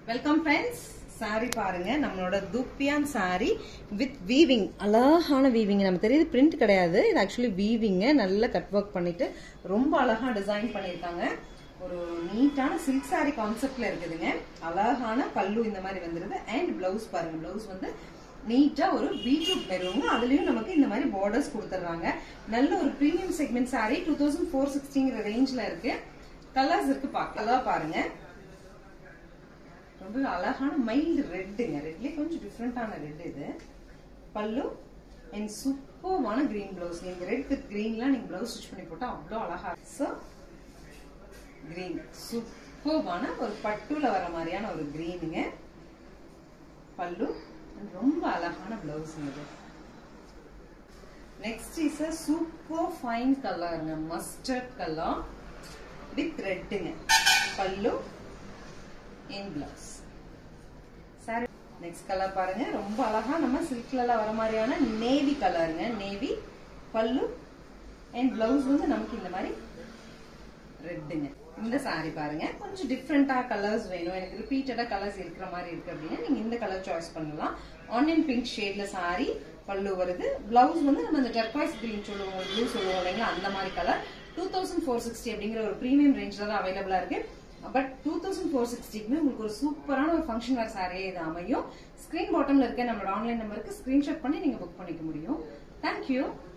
welcome friends saree பாருங்க நம்மளோட துப்பியான் saree வித் வீவிங் அழகான வீவிங் நம்ம தெரியுது பிரிண்ட் கிடையாது இது ஆக்சுவலி வீவிங்க நல்ல கட் ஒர்க் பண்ணிட்டு ரொம்ப அழகா டிசைன் பண்ணியிருக்காங்க ஒரு நீட்டான சில்க் saree கான்செப்ட்ல இருக்குதுங்க அழகான பல்லு இந்த மாதிரி வந்துருது அண்ட் பிளவுஸ் பாருங்க பிளவுஸ் வந்து நீட்டா ஒரு பீட்ரூட் மெருங்க அதுலயும் நமக்கு இந்த மாதிரி பார்டர்ஸ் கொடுத்துட்றாங்க நல்ல ஒரு premium segment saree two thousand four சிக்ஸ்டிங்கிற ரேஞ்ச்ல இருக்கு கலர்ஸ் இருக்கு பார்க்கலாம் பாருங்க ரொம்ப அழகான மைல்டு ரெட்டுங்க ரெட்லயே கொஞ்சம் டிஃப்ரெண்டான ரெட் இது பல்லு அண்ட் சூப்பர்வான கிரீன் பிளவுஸ் நீங்க ரெட் வித் கிரீன்லாம் நீங்க பிளவுஸ் ஸ்டிச் பண்ணி போட்டா அவ்வளோ அழகா ஸோ கிரீன் சூப்பர்வான ஒரு பட்டுல வர மாதிரியான ஒரு கிரீனுங்க பல்லு and ரொம்ப அழகான பிளவுஸ் இது next is a super fine கலருங்க மஸ்டர்ட் கலர் வித் ரெட்டுங்க pallu in blouse sari next colour பாருங்க ரொம்ப அழகா நம்ம சில்க்ல எல்லாம் வர மாதிரியான நேவி கலருங்க நேவி பல்லு அண்ட் பிளவுஸ் வந்து நமக்கு இந்த மாதிரி ரெட்டுங்க இந்த சாரி பாருங்க கொஞ்சம் டிஃப்ரெண்டா கலர்ஸ் வேணும் எனக்கு ரிப்பீட்டடா கலர்ஸ் இருக்கிற மாதிரி இருக்கு அப்படின்னா நீங்க இந்த கலர் சாய்ஸ் பண்ணலாம் ஆனியன் பிங்க் ஷேட்ல சாரி பல்லு வருது பிளவுஸ் வந்து நம்ம இந்த டெர்காய்ஸ் கிரீன் சொல்லுவோம் ப்ளூ சொல்லுவோம் இல்லைங்களா அந்த மாதிரி colour two thousand four sixty அப்படிங்கிற ஒரு ப்ரீமியம் ரேஞ்சில் தான் அவைலபிளா இருக்கு பட் டூ தௌசண்ட் ஃபோர் சிக்ஸ்டிக்குமே உங்களுக்கு ஒரு சூப்பரான ஒரு ஃபங்க்ஷன் வேர் சாரியே இது அமையும் ஸ்கிரீன் பாட்டம்ல இருக்க நம்மளோட ஆன்லைன் நம்பருக்கு ஸ்கிரீன்ஷாட் பண்ணி நீங்க புக் பண்ணிக்க முடியும் தேங்க்யூ